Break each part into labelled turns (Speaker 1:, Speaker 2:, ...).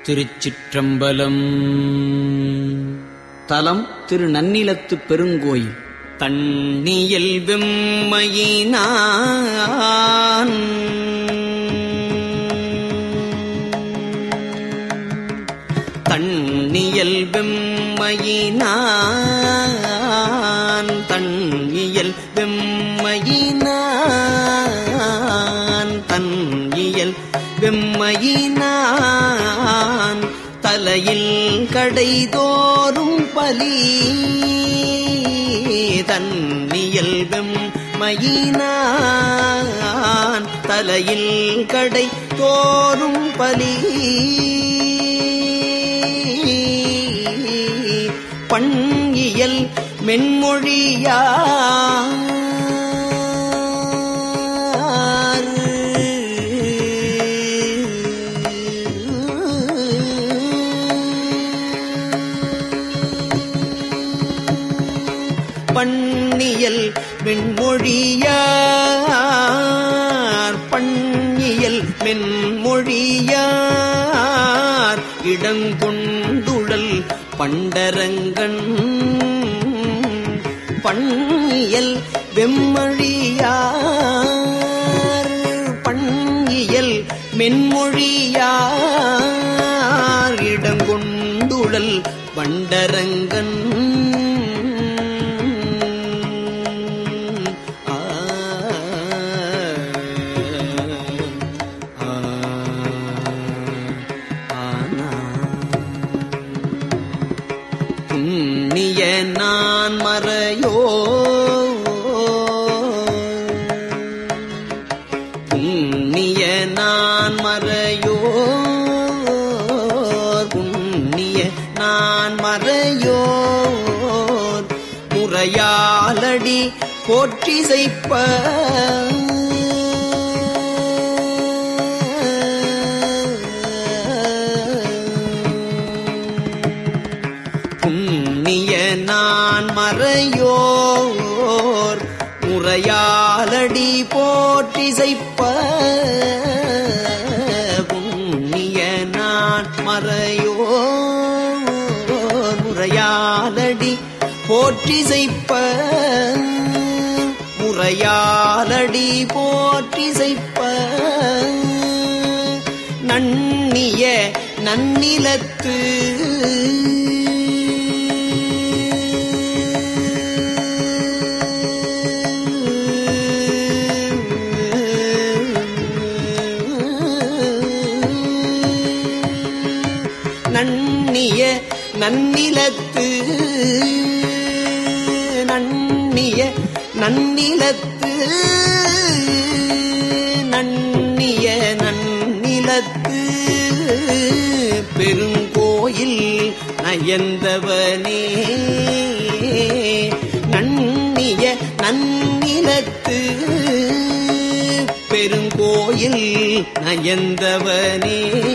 Speaker 1: திருச்சிற்றம்பலம் தலம் திரு நன்னிலத்துப் பெருங்கோயில் தண்ணியல் வெம்மையினான் தண்ணியல் வெம்மையினான் தண்ணியல் வெம்மையினான் தன்னியல் வெம்மையினான் தலையில் கடைதோறும் பலி தன்னியல் வெம்மையினான் தலையில் கடை தோறும் பலி பண்கியல் மென்மொழியா பண்ணியல் மென்மொழியார் பண்ணியல் மென்மொழியார் இடங்கொண்டுழல் பண்டரங்கன் பண்ணியல் வெம்மொழியார் பண்ணியல் மென்மொழியார் இடங்கொண்டுழல் பண்டரங்கன் ஆ ஆ ஆனா புண்ணிய நான் மறையோ புண்ணிய நான் மறையோ புண்ணிய நான் மறையோ முறையாலடி போற்றி செய்ப்ப புண்ணிய நான் மறையோர் முறையாலடி போற்றி செய்ப்ப புண்ணிய நான் மறையோர் முறையாலடி போற்றி செய்ப்ப முறையாலடி போற்றி செய்ப்ப நன்னிய நன்னிலத்து நன்னிய நன்னிலத்து நன்னிய நன்னிலத்து நன்னிய நன்னிலத்து பெருங்கோயில் நயந்தவனே நன்னிய நன்னிலத்து பெருங்கோயில் நயந்தவனே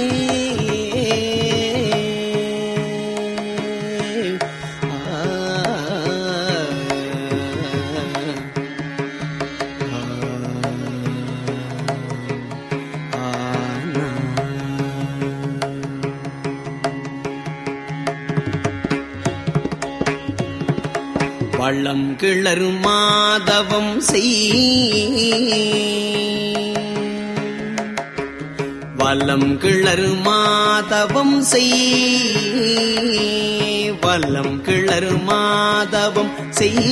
Speaker 1: வள்ளம் கிளறு மாதவம் செய் வல்லம் கிளறு மாதவம் செய் வல்லம் கிளறு மாதவம் செய்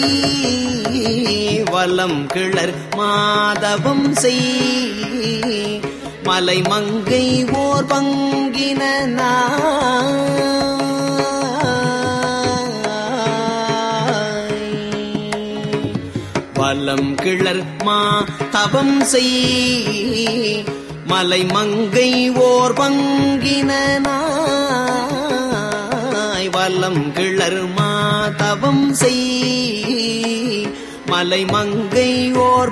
Speaker 1: வல்லம் கிளர் மாதவம் செய் மலை மங்கை ஓர் பங்கின வலம் கிளர் மா தவம் செய் மலை மங்கை ஓர் பங்கினாய் வலம் கிளர் மா தவம் செய் மலை மங்கை ஓர்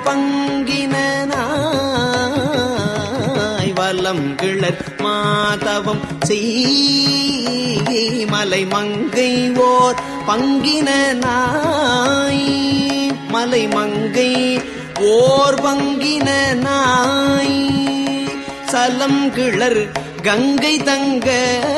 Speaker 1: பங்கினாய் வலம் கிளர் மாதவம் செய் மலை மங்கை ஓர் பங்கின நாய் மலை மங்கை ஓர் பங்கின நாய் சலம் கிளர் கங்கை தங்க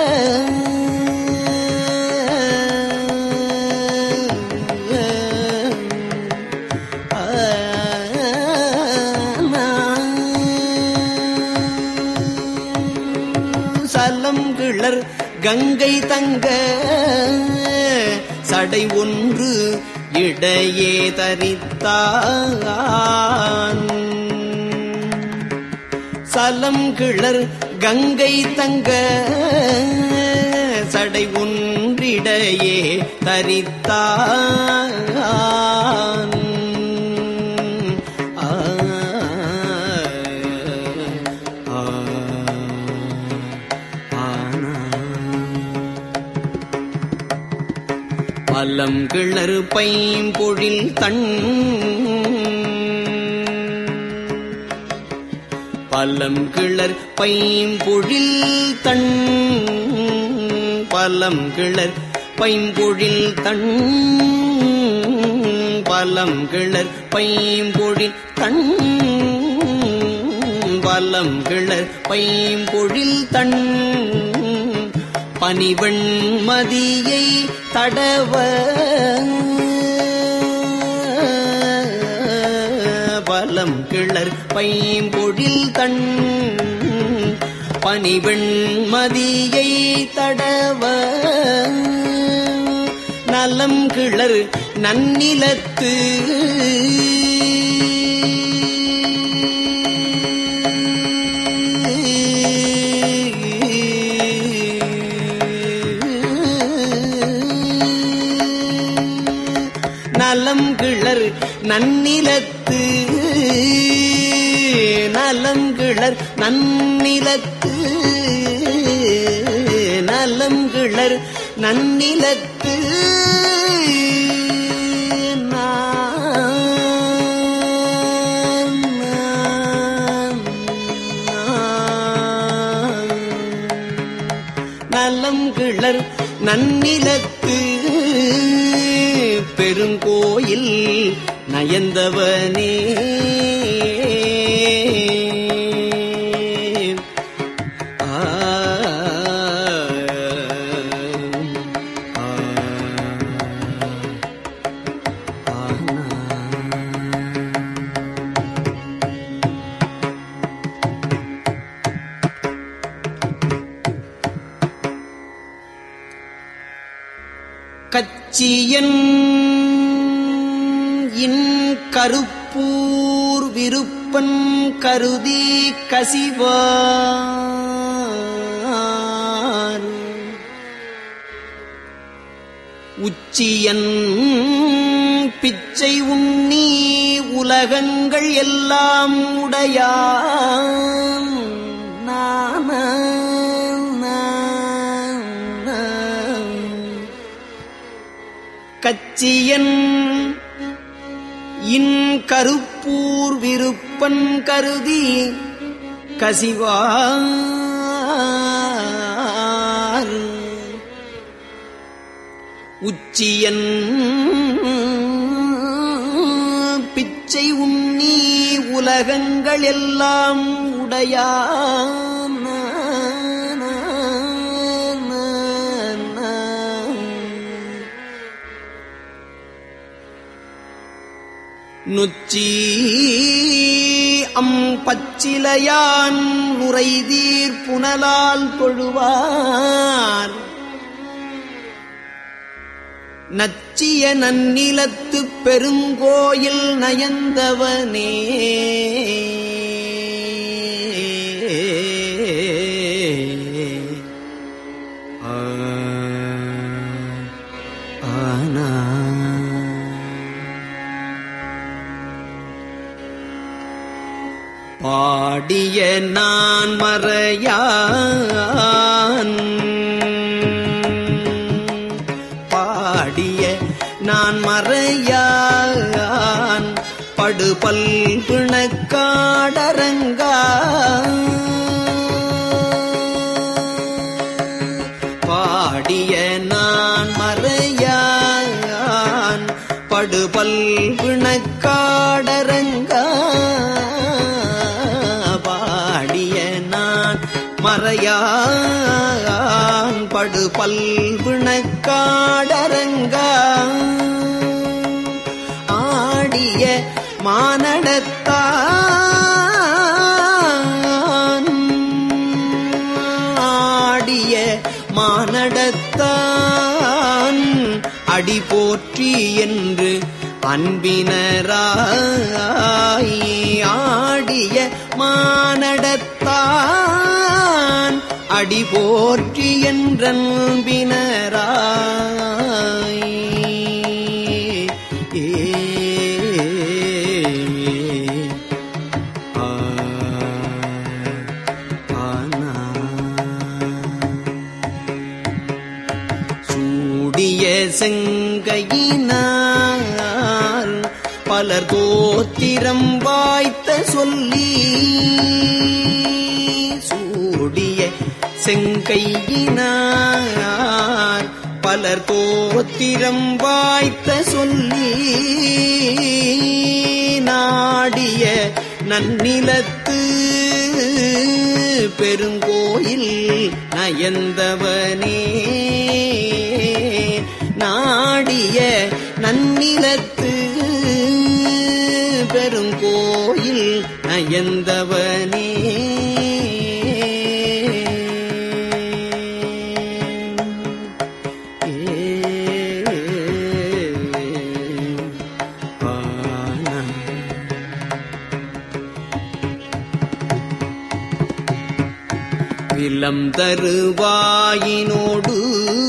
Speaker 1: சலம் கிளர் கங்கை தங்க சடை ஒன்று இடையே தரித்தான் சலம் கிளர் கங்கை தங்க சடை ஒன்றிடையே தரித்தான் ஆ, ஆ, ஆனா. பலம் கிளறு பைம்பொழில் தன் பலம் கிளர் பைம்பொழில் தன் பலம் கிளர் பைம்பொழில் தன் பலம் கிளர் பைம்பொழில் தன் பலம் கிளர் பைம்பொழில் தன் பனிவெண் மதியை தடவ பலம் கிளர் பைம்பொழில் தன் பனிவெண் மதியை தடவ நலம் கிளர் நன்னிலத்து நலம் கிளர் நன்னிலத்து நலம் கிளர் நன்னிலத்து நலம் கிளர் நன்னிலத்து நலம் கிளர் நன்னிலத்து பெருங்கோயில் நயந்தவனே ஆ, ஆ, ஆ. கச்சியன் இன் கருப்பூர் விருப்பன் கருதி கசிவார் உச்சியன் பிச்சை உண்ணி உலகங்கள் எல்லாம் உடையான் நான கச்சியன் இன் கருப்பூர் விருப்பன் கருதி கசிவார் உச்சியன் பிச்சை உண்ணி உலகங்கள் எல்லாம் உடையான் நுச்சி அம் பச்சிலையான் நுரைதீர் புனலால் தொழுவார் நச்சிய நன்னிலத்து பெருங்கோயில் நயந்தவனே ஆ, ஆனா. பாடிய நான் மறையான் பாடிய நான் மறையான் படுபல் பிணக்காடரங்கா பாடிய நான் மறையான் படுபல் பிணக்காடரங்கா பாடிய நான் மறையான் படு பல்விணக்காடரங்க ஆடிய மானடத்தான் ஆடிய மானடத்தான் அடி போற்றி என்று அன்பினராய் ஆடிய மானடத்தான் அடி போற்றி என்றன்பினராய் ஏ ஆ ஆனா சூடிய செங்கையினார் பலர் தோத்திரம் வாய்த்த சொல்லி சூடிய செங்கையினார் பலர் தோத்திரம் வாய்த்த சொல்லி நாடிய நன்னிலத்து பெருங்கோயில் நயந்தவனே நாடிய நன்னிலத்து பெருங்கோயில் நயந்தவனே ஆனா விலம் தருவாயினோடு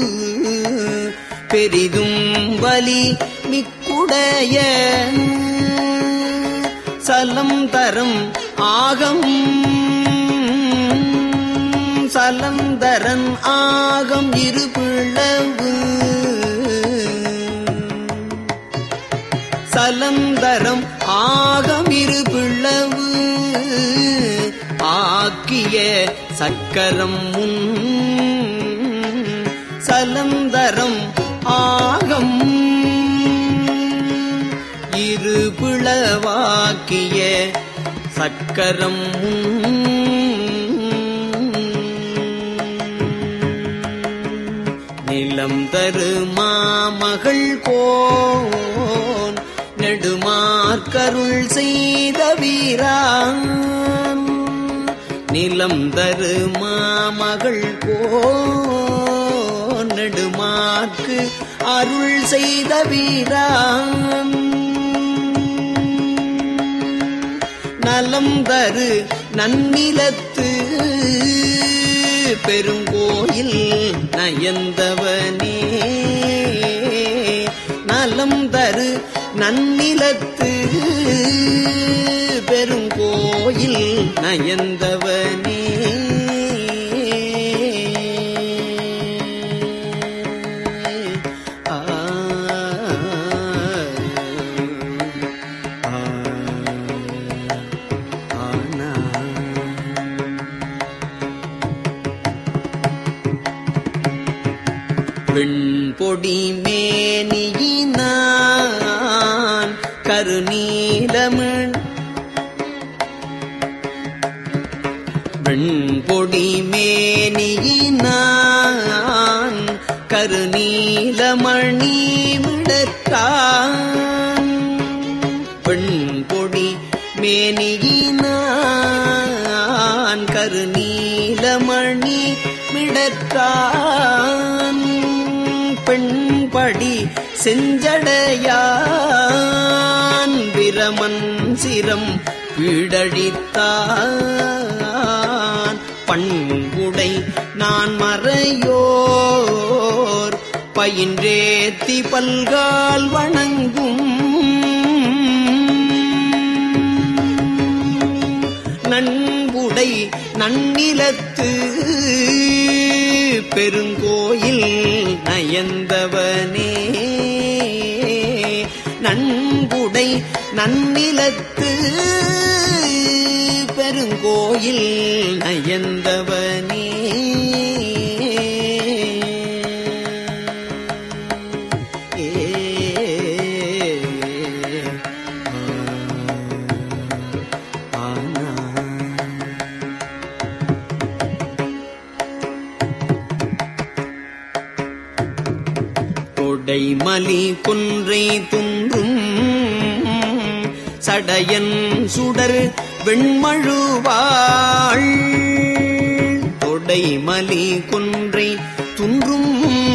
Speaker 1: பெரிதும் வலி மிக்குடைய சலம் தரும் ஆகம் சலந்தரன் ஆகம் இருபிளவு சலந்தரம் ஆகமிரு பிளவு ஆக்கிய சக்கரம் முன் சலந்தரம் ஆகம் இரு பிளவாக்கிய சக்கரம் நிலம் தரு மாமகள் கோன் நெடுமார்க்கருள் செய்த வீரான் நிலம் தரு மாமகள் கோன் நெடுமார்க்கு அருள் செய்த வீரான் நலம் தரு நன்னிலத்து பெருங்கோயில் நயந்தவனே நலம் தரு நன்னிலத்து பெருங்கோயில் நயந்தவனே ஆ ஆ ஆனா வெண்பொடி மேனியினான் கருநீலமிழ் வெண்பொடி மேனியினான் கருநீலமணி விடத்தான் பெண்பொடி மேனியினான் கருநீலமணி மிடற்றான் பெண்படி செஞ்சடையான் பிரமன் சிரம் வீடழித்தான் பண்புடை நான் மறையோர் பயின்றேத்தி பல்கால் வணங்கும் நண்புடை நன்னிலத்து பெருங்கோயில் நயந்தவனே நண்புடை நன்னிலத்து பெருங்கோயில் நயந்தவனே மடைமலி கொன்றை துன்றும் சடையன் சுடர் வெண்மழுவாள் தொடைமலி கொன்றை துன்றும்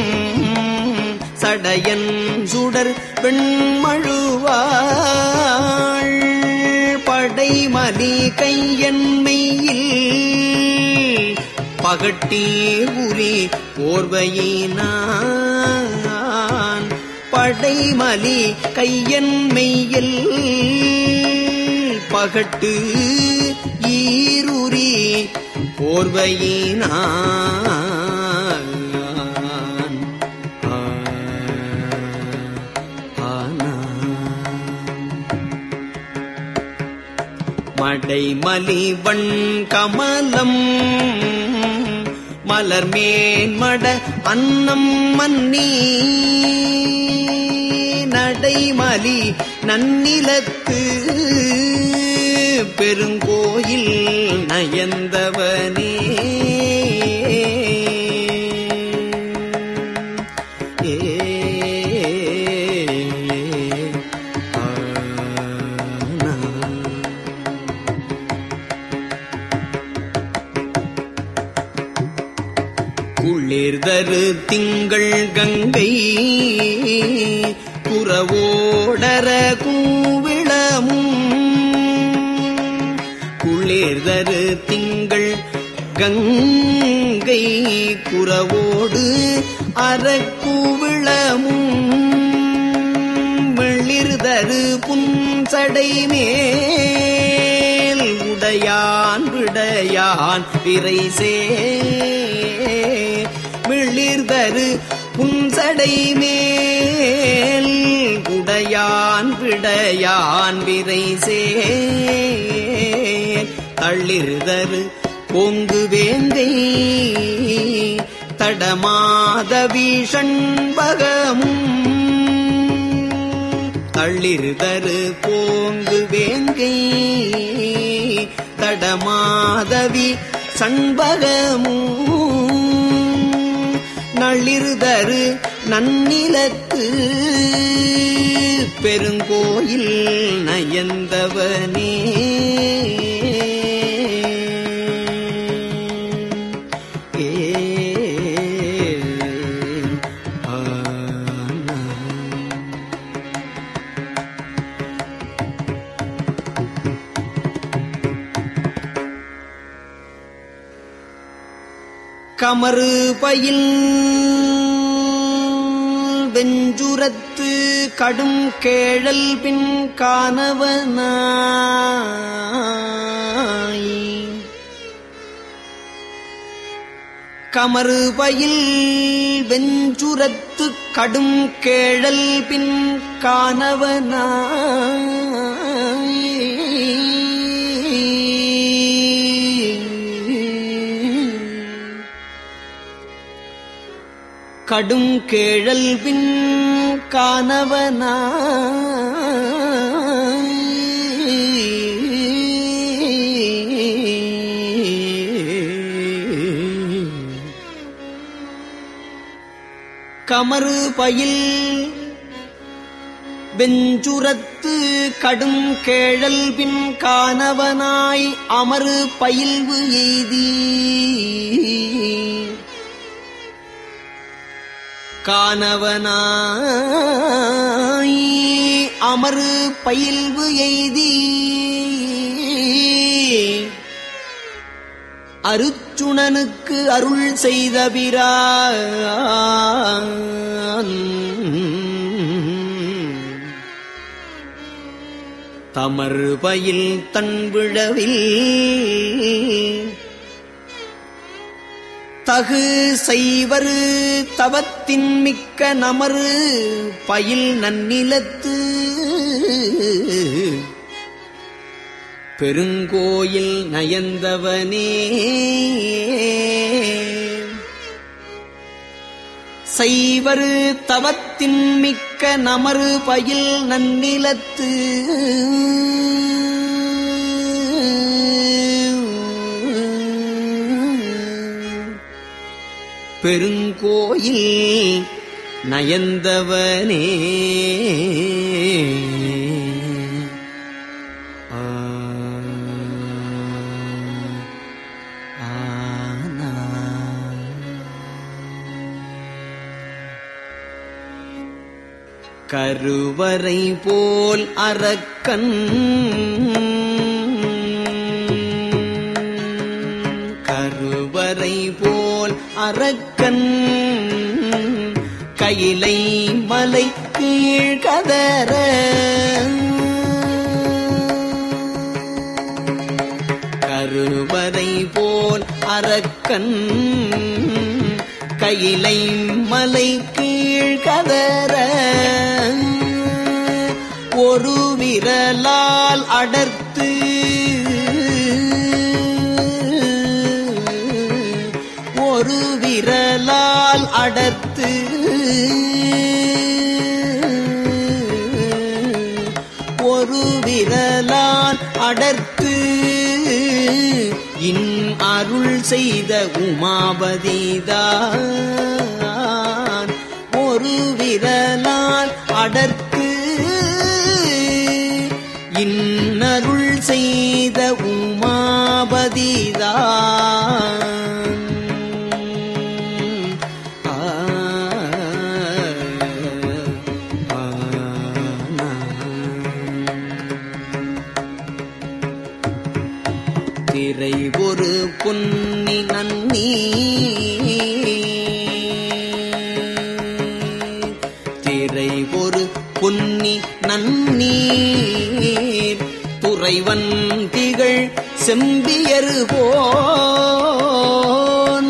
Speaker 1: சடையன் சுடர் வெண்மழுவாள் படைமலி கையன்மையில் பகட்டீர் உரி போர்வையினான் படைமலி கையன்மையில் பகட்டு ஈருரி போர்வையினான் ஆ, ஆனான். மடைமலிவண் கமலம் மலர்மேன் மட அன்னம் மன்னி நடைமலி நன்னிலத்து பெருங்கோயில் நயந்தவனே ஏ ஆனா. குளிர்தரு திங்கள் கங்கை புறவோடர கூவிளமும் குளிர்தரு திங்கள் கங்கை குறவோடு அறக்கூவிளமும் வெளிர்தரு புன்சடை மேல் உடையான் விடையான் விரைசே மிளிர்தரு புன்சடை மேல் உடையான் விடையான் விரைசே தள்ளிருதரு பொங்கு வேங்கை தடமாத வீஷண்பகமும் தள்ளிருதரு போங்கு வேங்கை தடமாதவி சண்பகமும் நளிர்தரு நன்னிலத்து பெருங்கோயில் நயந்தவனே ஏ ஆனா. கமறு பயில் வெஞ்சுரத்து கடும் கேழல் பின் காணவனாய் கமறு பயில் வெஞ்சுரத்து கடும் கேழல் பின் காணவனாய் கடும் கேழல் பின் காணவனா கமறு பயில் வெஞ்சுரத்து கடும் கேழல் பின் காணவனாய் அமரு பயில்வு எய்தி காணவனாய் அமரு பயில்வு எய்தி அருச்சுணனுக்கு அருள் செய்த பிரான் தமறு பயில் தன் விழவில் தகு செய்வரு தவத்தின் மிக்க நமரு பயில் நன்னிலத்து பெருங்கோயில் நயந்தவனே செய்வரு தவத்தின் மிக்க நமரு பயில் நன்னிலத்து பெருங்கோயில் நயந்தவனே ஆ, ஆனா. கருவறை போல் அரக்கன் கருவறை போல் அரக்கன் கையிலை மலை கீழ்கதற கருவறை போல் அரக்கன் கையிலை மலை கீழ்கதற ஒரு விரலால் அடர்த்து ஒரு விரலால் அடர்த்து ஒரு விரலால் அடர்த்து இன் அருள் செய்த உமாபதிதான் ஒரு விரலால் அடர்த்து இன்னருள் செய்த உமாபதிதான் ஆ, திரை ஒரு பொன்னி நன்னி திரை ஒரு பொன்னி நன்னீர் துறைவன் திகழ் செம்பியரு போன்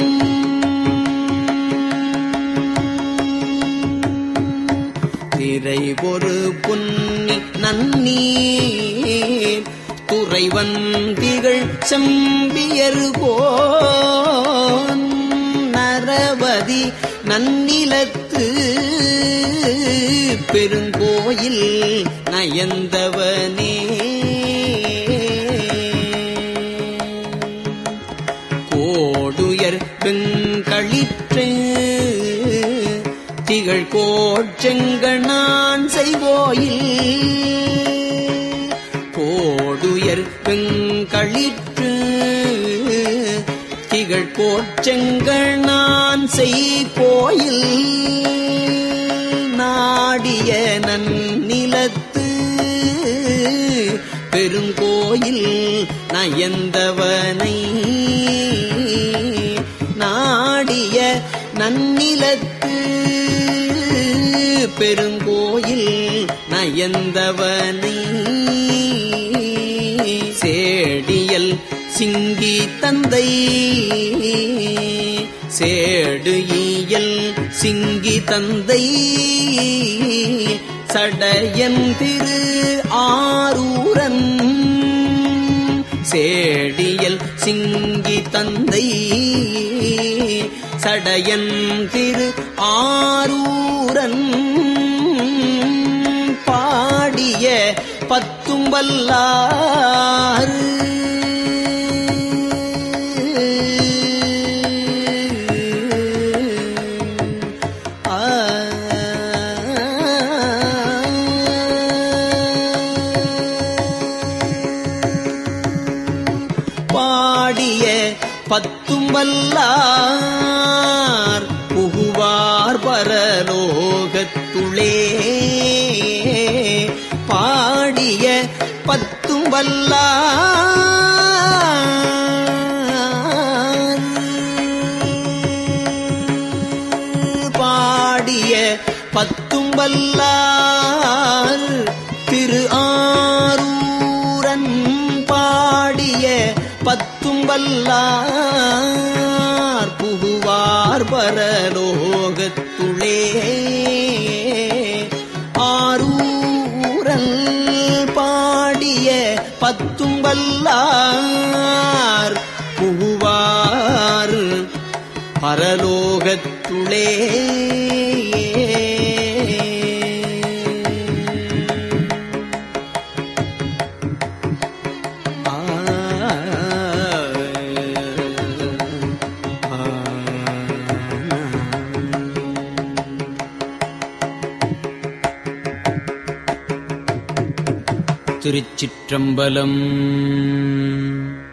Speaker 1: திரை ஒரு பொன்னி நன்னீர் துறைவன் திகழ் செம்பியரு போன் நரவதி நன்னிலத்து பெருங்கோயில் நயந்தவனே கோடுயர் வெங்களிற்று திகழ் கோச்செங்கணான் செய்வோயில் கோடுயர் வெங்களிற்று திகழ் கோச்செங்கணான் செய்கோயில் நாடிய நன்னிலத்து பெருங்கோயில் நயந்தவனை நாடிய நன்னிலத்து பெருங்கோயில் நயந்தவனை சேடியல் சிங்கி தந்தை சேடு ஈயல் சிங்கி தந்தை சடையன் திரு ஆரூரன் சேடியல் சிங்கி தந்தை சடையன் திரு ஆரூரன் பாடிய பத்தும் வல்லாறு ஆ பாடிய பத்தும் வல்லார் புகுவார் பரலோகத்துளே பாடிய பத்தும் வல்லார் பாடிய பத்தும் வல்லார் திரு ஆரூரன் பாடிய பத்தும் வல்லார் புகுவார் பரலோகத்துளே ஆரூரல் பாடிய பத்தும் வல்லார் புகுவார் பரலோகத்துளே ஆ, ஆ, திருச்சிற்றம்பலம்